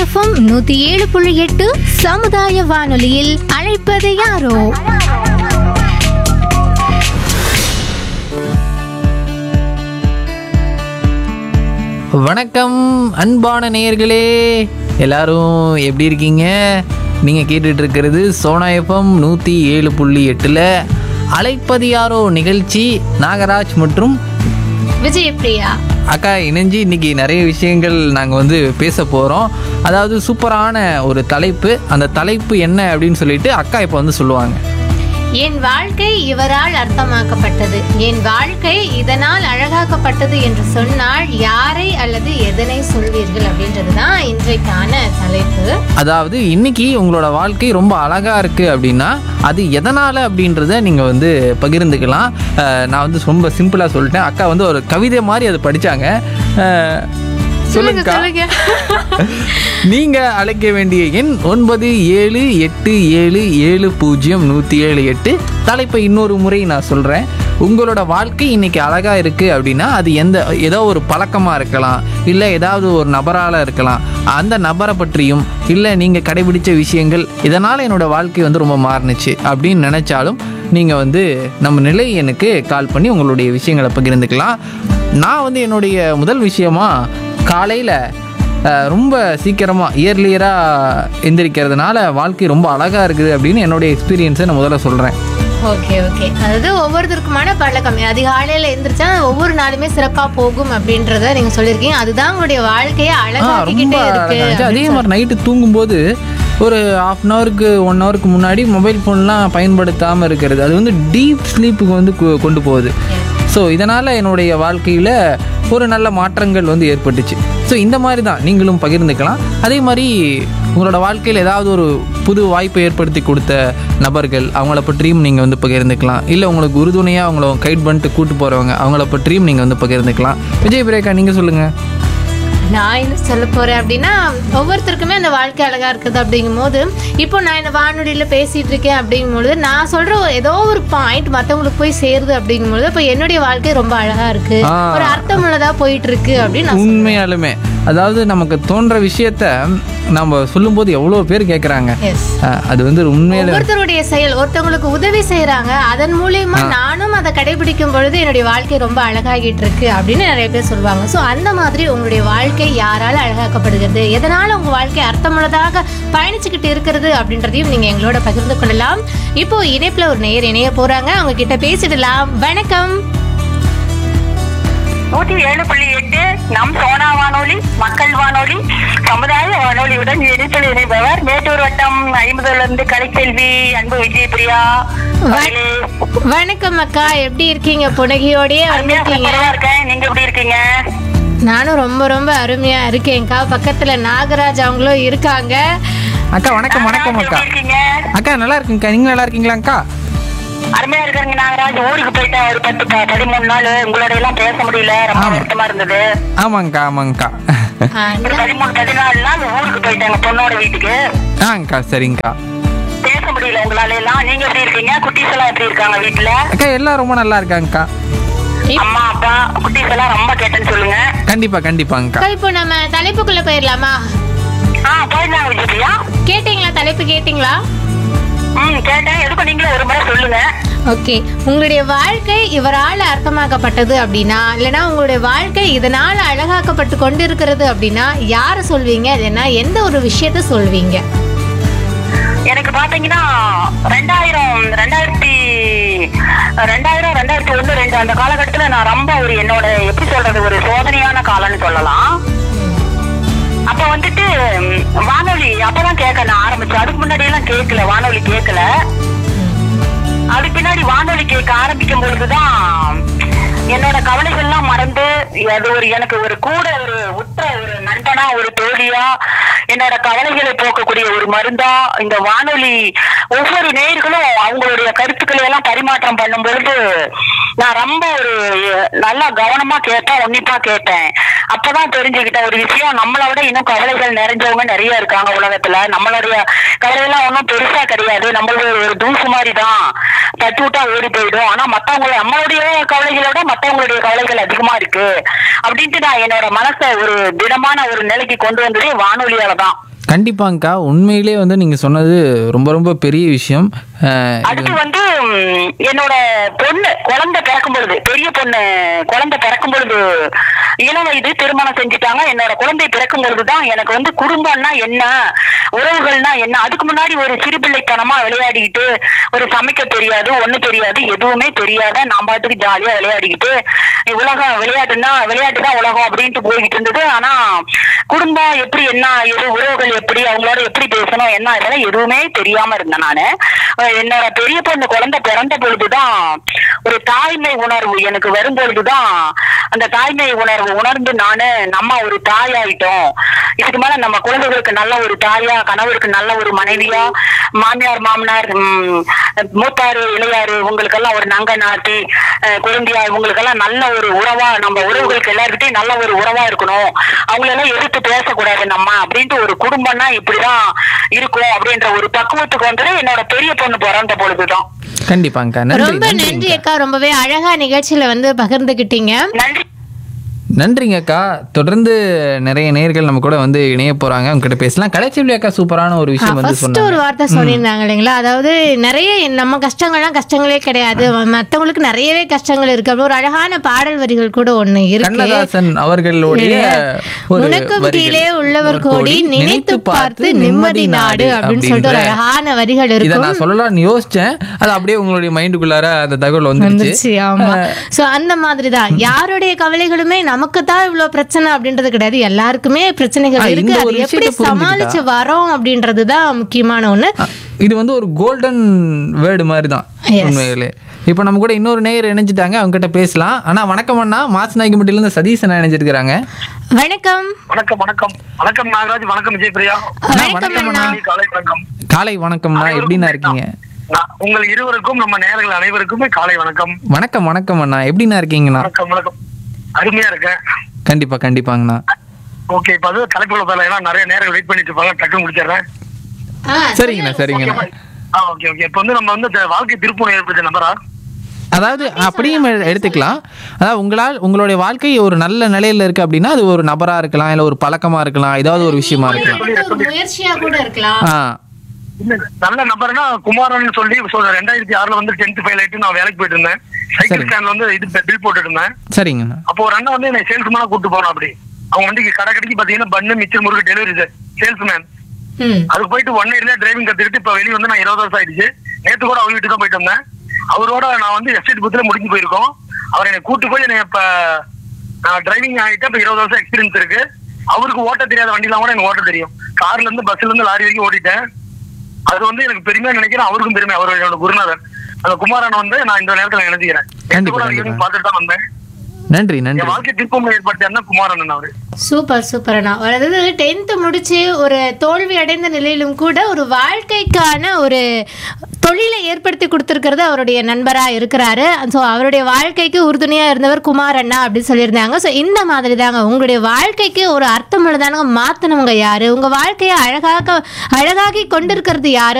FM நூத்தி ஏழு புள்ளி எட்டு சமுதாய வானொலியில் அழைப்பது யாரோ வணக்கம் அன்பான நேயர்களே எல்லாரும் எப்படி இருக்கீங்க நீங்கள் கேட்டுட்டு இருக்கிறது சோனா எஃப்எம் நூற்றி ஏழு புள்ளி எட்டில் அலைப்பது யாரோ நிகழ்ச்சி நாகராஜ் மற்றும் விஜயபிரியா அக்கா இணைஞ்சு இன்னைக்கு நிறைய விஷயங்கள் நாங்கள் வந்து பேச போகிறோம் அதாவது சூப்பரான ஒரு தலைப்பு அந்த தலைப்பு என்ன அப்படின்னு சொல்லிட்டு அக்கா இப்போ வந்து சொல்லுவாங்க என் வாழ்க்கை இவரால் அர்த்தமாக்கப்பட்டது என் வாழ்க்கை இதனால் அழகாக்கப்பட்டது என்று சொன்னால் யாரை அல்லது எதனை சொல்வீர்கள் அப்படின்றதுதான் இன்றைக்கான தலைப்பு அதாவது இன்னைக்கு உங்களோட வாழ்க்கை ரொம்ப அழகா இருக்கு அப்படின்னா அது எதனால அப்படின்றத நீங்க வந்து பகிர்ந்துக்கலாம் அஹ் நான் வந்து ரொம்ப சிம்பிளா சொல்லிட்டேன் அக்கா வந்து ஒரு கவிதை மாதிரி அதை படிச்சாங்க அஹ் சொல்லுங்கக்கா நீங்க அழைக்க வேண்டிய எண் ஒன்பது ஏழு எட்டு ஏழு ஏழு பூஜ்ஜியம் நூற்றி ஏழு எட்டு தலைப்பை இன்னொரு முறை நான் சொல்கிறேன் உங்களோட வாழ்க்கை இன்னைக்கு அழகாக இருக்குது அப்படின்னா அது எந்த ஏதோ ஒரு பழக்கமாக இருக்கலாம் இல்லை ஏதாவது ஒரு நபரால் இருக்கலாம் அந்த நபரை பற்றியும் இல்லை நீங்கள் கடைபிடிச்ச விஷயங்கள் இதனால் என்னோட வாழ்க்கை வந்து ரொம்ப மாறுனுச்சு அப்படின்னு நினச்சாலும் நீங்கள் வந்து நம்ம நிலை எனக்கு கால் பண்ணி உங்களுடைய விஷயங்களை பகிர்ந்துக்கலாம் நான் வந்து என்னுடைய முதல் விஷயமா காலையில் அஹ் ரொம்ப சீக்கிரமாக இயர்லியராக எந்திரிக்கிறதுனால வாழ்க்கை ரொம்ப அழகாக இருக்குது அப்படின்னு என்னுடைய எக்ஸ்பீரியன்ஸை நான் முதல்ல சொல்கிறேன் ஓகே ஓகே அதாவது ஒவ்வொருத்தருக்குமான பழக்கம் அதிகாலையில எந்திரிச்சா ஒவ்வொரு நாளுமே சிறப்பா போகும் அப்படின்றத நீங்க சொல்லியிருக்கீங்க அதுதான் உங்களுடைய வாழ்க்கையை ரொம்ப அழகாக்கிக்கிட்டே இருக்கு அழகா இருந்துச்சு. அதே மாதிரி நைட்டு தூங்கும்போது ஒரு ஹாஃப் அன் ஹவருக்கு ஒன் ஹவருக்கு முன்னாடி மொபைல் ஃபோன்லாம் பயன்படுத்தாமல் இருக்கிறது அது வந்து டீப் ஸ்லீப்புக்கு வந்து கொ- கொண்டு போகுது ஸோ இதனால் என்னுடைய வாழ்க்கையில் ஒரு நல்ல மாற்றங்கள் வந்து ஏற்பட்டுச்சு ஸோ இந்த மாதிரி தான் நீங்களும் பகிர்ந்துக்கலாம் அதே மாதிரி உங்களோட வாழ்க்கையில் ஏதாவது ஒரு புது வாய்ப்பை ஏற்படுத்தி கொடுத்த நபர்கள் அவங்கள பற்றியும் நீங்கள் வந்து பகிர்ந்துக்கலாம் இல்லை உங்களுக்கு உறுதுணையாக அவங்கள கைட் பண்ணிட்டு கூட்டு போகிறவங்க அவங்கள பற்றியும் நீங்கள் வந்து பகிர்ந்துக்கலாம் விஜய் பிரேக்கா நீங்கள் சொல்லுங்கள் நான் என்ன சொல்ல போறேன் அப்படின்னா ஒவ்வொருத்தருக்குமே அந்த வாழ்க்கை அழகா இருக்குது அப்படிங்கும் போது இப்போ நான் இந்த வானொலியில பேசிட்டு இருக்கேன் அப்படிங்கும் பொழுது நான் சொல்ற ஒரு- ஏதோ ஒரு பாயிண்ட் மத்தவங்களுக்கு போய் சேருது அப்படிங்கும் பொழுது இப்போ என்னுடைய வாழ்க்கை ரொம்ப அழகா இருக்கு ஆ. ஒரு அர்த்தமுள்ளதா போயிட்டு இருக்கு அப்படின்னு நான் உண்மையாலுமே அதாவது நமக்கு தோன்ற விஷயத்த நம்ம சொல்லும்போது எவ்வளோ பேர் கேட்குறாங்க எஸ் அது வந்து உண்மையில ஒவ்வொருத்தருடைய செயல் ஒருத்தவங்களுக்கு உதவி செய்யறாங்க அதன் மூலியமா நானும் அதை கடைபிடிக்கும் பொழுது என்னுடைய வாழ்க்கை ரொம்ப அழகாகிட்டு இருக்கு அப்படின்னு நிறைய பேர் சொல்லுவாங்க ஸோ அந்த மாதிரி உங்களுடைய வாழ்க்கை யாரால அழகாக்கப்படுகிறது எதனால உங்க வாழ்க்கை அர்த்தமுள்ளதாக பயணிச்சுக்கிட்டு இருக்கிறது அப்படின்றதையும் நீங்க எங்களோட பகிர்ந்து கொள்ளலாம் இப்போ இணைப்புல ஒரு நேயர் இணைய போறாங்க அவங்க கிட்ட பேசிடலாம் வணக்கம் நூற்றி ஏழு புள்ளி எட்டு நம் சோனா வானொலி மக்கள் வானொலி சமுதாய வானொலியுடன் இணைப்பில் இணைப்பவர் மேட்டூர் வட்டம் ஐம்பதுல இருந்து கலைச்செல்வி அன்பு விஜயபிரியா அவர்களே. வணக்கம் அக்கா எப்படி இருக்கீங்க புனகியோடயே அருமையா வந்திருக்கீங்க சூப்பரா இருக்கேன் நீங்க எப்படி இருக்கீங்க நானும் ரொம்ப ரொம்ப அருமையா இருக்கேன்க்கா பக்கத்துல நாகராஜ் அவங்களும் இருக்காங்க அக்கா வணக்கம் வணக்கம் நாகராஜ் அக்கா எப்படி இருக்கீங்க அக்கா நல்லா இருக்குங்கக்கா நீங்க நல்லா இருக்கீங்களா அக்கா அருமையா இருக்காங்க நாகராஜ் ஊருக்கு போயிட்டேன் ஒரு பத்து ப- பதிமூணு நாள் உங்களோட எல்லாம் பேச முடியல ரொம்ப ஆமா. வருத்தமா இருந்தது ஆமாங்கக்கா ஆமாங்கக்கா ஆ, ஒரு பதிமூணு பதினாலு நாள் ஊருக்கு போயிட்டேங்க பொண்ணோட வீட்டுக்கு ஆங்கக்கா சரிங்கக்கா பேச முடியல உங்களால எல்லாம் நீங்க எப்படி இருக்கீங்க குட்டீஸ் எல்லாம் எப்படி இருக்காங்க வீட்டுல அக்கா எல்லாம் ரொம்ப நல்லா இருக்காங்கக்கா அம்மா அப்பா குட்டீஸ் எல்லாம் ரொம்ப கேட்டேன்னு சொல்லுங்க கண்டிப்பா கண்டிப்பாங்கக்கா அக்கா, இப்போ நம்ம தலைப்புக்குள்ள போயிடலாமா ஆ போயிருந்தாங்க விஜயா கேட்டீங்களா தலைப்பு கேட்டீங்களா ம் கேட்டேன் எதுக்கும் நீங்களே ஒரு முறை சொல்லுங்க ஓகே உங்களுடைய வாழ்க்கை இவரால் அர்த்தமாக்கப்பட்டது அப்படின்னா இல்லைன்னா உங்களுடைய வாழ்க்கை இதனால அழகாக்கப்பட்டு கொண்டிருக்கிறது அப்படின்னா யாரை சொல்வீங்க இல்லைன்னா எந்த ஒரு விஷயத்த சொல்வீங்க எனக்கு பாத்தீங்கன்னா ரெண்டாயிரம் ரெண்டாயிரத்தி ரெண்டாயிரம் ரெண்டாயிரத்தி ஒண்ணு ரெண்டு அந்த காலகட்டத்துல நான் ரொம்ப ஒரு என்னோட எப்படி சொல்றது ஒரு சோதனையான காலம்னு சொல்லலாம் அப்ப வந்துட்டு ம், வானொலி அப்பதான் கேட்க நான் ஆரம்பிச்சேன் அதுக்கு முன்னாடி எல்லாம் கேட்கல வானொலி கேட்கல அதுக்கு பின்னாடி வானொலி கேட்க ஆரம்பிக்கும் பொழுதுதான் என்னோட கவலைகள்லாம் மறந்து அது ஒரு எனக்கு ஒரு கூட ஒரு உற்ற ஒரு நண்பனா ஒரு தோழியா என்னோட கவலைகளை போக்கக்கூடிய ஒரு மருந்தா இந்த வானொலி ஒவ்வொரு நேயர்களும் அவங்களுடைய கருத்துக்களை எல்லாம் பரிமாற்றம் பண்ணும் பொழுது நான் ரொம்ப ஒரு நல்லா கவனமா கேட்டேன் உன்னிப்பா கேட்டேன் அப்பதான் தெரிஞ்சுக்கிட்டேன் ஒரு விஷயம் நம்மளை விட இன்னும் கவலைகள் நிறைஞ்சவங்க நிறைய இருக்காங்க உலகத்துல நம்மளுடைய கவலையெல்லாம் ஒன்றும் பெருசா கிடையாது நம்மளது ஒரு தூசு மாதிரி தான் தட்டி விட்டா ஓடி போயிடும் ஆனா மத்தவங்க நம்மளுடைய கவலைகளை விட மத்தவங்களுடைய கவலைகள் அதிகமா இருக்கு அப்படின்ட்டு நான் என்னோட மனசை ஒரு திடமான ஒரு நிலைக்கு கொண்டு வந்ததே வானொலியால தான் கண்டிப்பாங்கக்கா உண்மையிலே வந்து நீங்கள் சொன்னது ரொம்ப ரொம்ப பெரிய விஷயம் அஹ், இது அடுத்து வந்து ம், என்னோட பொண்ணு குழந்தை பிறக்கும் பொழுது பெரிய பொண்ணு குழந்தை பிறக்கும் பொழுது இளம் வயது திருமணம் செஞ்சுட்டாங்க என்னோட குழந்தை பிறக்கும் பொழுது தான் எனக்கு வந்து குடும்பம்னா என்ன உறவுகள்னா என்ன அதுக்கு முன்னாடி ஒரு சிறுபிள்ளைத்தனமா விளையாடிக்கிட்டு ஒரு சமைக்க தெரியாது ஒண்ணு தெரியாது எதுவுமே தெரியாத நான் பாட்டுக்கு ஜாலியா விளையாடிக்கிட்டு உலகம் விளையாட்டுன்னா விளையாட்டு தான் உலகம் அப்படின்ட்டு போய்கிட்டு இருந்தது ஆனா குடும்பம் எப்படி என்ன எது உறவுகள் எப்படி அவங்களோட எப்படி பேசணும் என்ன இதெல்லாம் எதுவுமே தெரியாம இருந்தேன் நானு அஹ் என்னோட பெரிய பொண்ணு குழந்தை பிறந்த பொழுதுதான் ஒரு தாய்மை உணர்வு எனக்கு வரும் பொழுதுதான் அந்த தாய்மை உணர்வு உணர்ந்து நானு நம்ம ஒரு தாயாயிட்டோம் இதுக்கு மேல நம்ம குழந்தைகளுக்கு நல்ல ஒரு தாயா கணவருக்கு நல்ல ஒரு மனைவியா மாமியார் மாமனார் ம், மூத்தாரு இளையாரு உங்களுக்கெல்லாம் ஒரு நங்க நாட்டி அஹ், குழந்தையார் உங்களுக்கெல்லாம் நல்ல ஒரு உறவா நம்ம உறவுகளுக்கு எல்லாருக்கிட்டையும் நல்ல ஒரு உறவா இருக்கணும் அவங்களெல்லாம் எதிர்த்து பேசக்கூடாது நம்ம அப்படின்ட்டு ஒரு குடும்பம்னா இப்படிதான் இருக்கும் அப்படின்ற ஒரு பக்குவத்துக்கு வந்தது என்னோட பெரிய பொண்ணு பிறந்த பொழுதுதான் கண்டிப்பாங்கக்கா நன்றி ரொம்ப நன்றி நன்றிங்கக்கா அக்கா ரொம்பவே அழகா நிகழ்ச்சியில வந்து பகிர்ந்துக்கிட்டீங்க நன்றி நன்றிங்கக்கா தொடர்ந்து நிறைய நேர்கள் நம்ம கூட வந்து இணைய போறாங்க அவங்க கிட்ட பேசலாம் கடைசி அக்கா சூப்பரான ஒரு விஷயம் வந்து ஃபர்ஸ்ட் ஒரு சொன்னாங்க வார்த்தை சொல்லியிருந்தாங்க இல்லைங்களா அதாவது நிறைய நம்ம கஷ்டங்கள்லாம் கஷ்டங்களே கிடையாது மத்தவங்களுக்கு நிறையவே கஷ்டங்கள் இருக்கு அப்படி ஒரு அழகான பாடல் வரிகள் கூட ஒண்ணு இருக்கு கண்ணதாசன் அவர்களுடைய ஒரு உனக்கும் வரிகள். கீழே உள்ளவர் கோடி நினைத்து பார்த்து நிம்மதி நாடு அப்படின்னு சொல்லிட்டு ஒரு அப்படின்ற- அழகான வரிகள் இதை இருக்கும் நான் சொல்லலாம்னு யோசிச்சேன் அது அப்படியே உங்களுடைய மைண்டுக்குள்ளார அந்த தகவல் வந்துருச்சு வந்துருச்சு ஆமா சோ அந்த மாதிரி தான் யாருடைய கவலைகளுமே நமக்கு தான் இவ்வளவு பிரச்சனை அப்படின்றது கிடையாது எல்லாருக்குமே ஆ, பிரச்சனைகள் இந்த இருக்கு ஒரு அது எப்படி விஷயத்தை சமாளிச்சு வரோம் அப்படின்றது தான் முக்கியமான ஒண்ணு அ, இது வந்து ஒரு கோல்டன் வேர்டு மாதிரி தான் Yes. உண்மையிலே இப்போ நம்ம கூட இன்னொரு நேயர் இணைஞ்சிட்டாங்க அவங்க கிட்ட பேசலாம் ஆனா வணக்கம் அண்ணா மாச நாய்க்கும்பட்டில இருந்து சதீஷ் அண்ணா இணைஞ்சிருக்கிறாங்க வணக்கம் வணக்கம் வணக்கம் வணக்கம் நாகராஜ் வணக்கம் விஜயபிரியா வணக்கம் வணக்கம் அண்ணா காலை வணக்கம் காலை வணக்கம்ண்ணா எப்படிண்ணா இருக்கீங்க நான் உங்கள் இருவருக்கும் நம்ம நேயர்கள் அனைவருக்குமே காலை வணக்கம் வணக்கம் வணக்கம் அண்ணா எப்படிண்ணா இருக்கீங்கண்ணா வணக்கம் வணக்கம் அருமையா இருக்கேன் கண்டிப்பா கண்டிப்பாங்கண்ணா ஓகே இப்ப அது தலைப்புல தரல ஏன்னா நிறைய நேரம் வெயிட் பண்ணிட்டு இருப்பாங்க டக்குன்னு முடிச்சிடுறேன் ஆ, சரிங்கண்ணா சரிங்கண்ணா ஆ ஓகே ஓகே இப்போ வந்து நம்ம வந்து இந்த வாழ்க்கை திருப்பம் ஏற்படுத்த நம்பரா அதாவது அப்படியும் எ- எடுத்துக்கலாம் அதாவது உங்களால் உங்களுடைய வாழ்க்கை ஒரு நல்ல நிலையில இருக்கு அப்படின்னா அது ஒரு நபரா இருக்கலாம் இல்ல ஒரு பழக்கமா இருக்கலாம் ஏதாவது ஒரு விஷயமா இருக்கலாம் ஒரு முயற்சியா கூட இருக்கலாம் ஆ இல்ல, நல்ல நம்பர்னா குமாரன் சொல்லி சொல்றேன் ரெண்டாயிரத்தி ஆறுல வந்து டென்த் ஃபெயில் ஆயிட்டு நான் வேலைக்கு போயிட்டு இருந்தேன் சைக்கிள் சரி. ஸ்டாண்ட்ல வந்து இது பில் போட்டுட்டு இருந்தேன் சரிங்கண்ணா அப்போ ஒரு அண்ணன் வந்து என்னை சேல்ஸ்மேனா கூட்டு போனோம் அப்படி அவங்க வந்து கடை கடைக்கு பாத்தீங்கன்னா பண்ணு மிச்சர் முறுக்கு டெலிவரி சேல்ஸ்மேன் ம் அதுக்கு போயிட்டு ஒன் இயர்ல டிரைவிங் கத்துக்கிட்டு இப்ப வெளியே வந்து நான் இருபது வருஷம் ஆயிடுச்சு நேத்து கூட அவங்க வீட்டுக்கு தான் போயிட்டு வந்தேன் அவரோட நான் வந்து எஸ்டேட் புத்துல முடிஞ்சு போயிருக்கோம் அவர் என்னை கூட்டு போய் என்னை இப்ப நான் டிரைவிங் ஆகிட்டு இப்ப இருபது வருஷம் எக்ஸ்பீரியன்ஸ் இருக்கு அவருக்கு ஓட்ட தெரியாத வண்டிலாம் கூட எனக்கு ஓட்ட தெரியும் கார்ல இருந்து பஸ்ல இருந்து லாரி வரைக்கும் ஓட்டிட்டேன் அது வந்து எனக்கு பெருமையா நினைக்கிறேன் அவருக்கும் பெருமை அவர் என்னோட குருநாதர் அந்த குமாரன் வந்து நான் இந்த நேரத்துல நினைச்சுக்கிறேன் நேத்து கண்டிப்பா, கூட கண்டிப்பா. ஈவினிங் பார்த்துட்டு தான் வந்தேன் நன்றி நன்றி என் வாழ்க்கை திருப்பம் ஏற்படுத்தியாருன்னா குமாரன் அவரு சூப்பர் சூப்பர் அண்ணா அதாவது டென்த்து முடிச்சு ஒரு தோல்வி அடைந்த நிலையிலும் கூட ஒரு வாழ்க்கைக்கான ஒரு தொழிலை ஏற்படுத்தி கொடுத்துருக்கிறது அவருடைய நண்பராக இருக்கிறாரு ஸோ அவருடைய வாழ்க்கைக்கு உறுதுணையாக இருந்தவர் குமார் அண்ணா அப்படின்னு சொல்லியிருந்தாங்க ஸோ இந்த மாதிரி தாங்க உங்களுடைய வாழ்க்கைக்கு ஒரு அர்த்தம் உள்ளதானங்க மாற்றினவங்க யாரு உங்கள் வாழ்க்கையை அழகாக அழகாக்கி கொண்டிருக்கிறது யாரு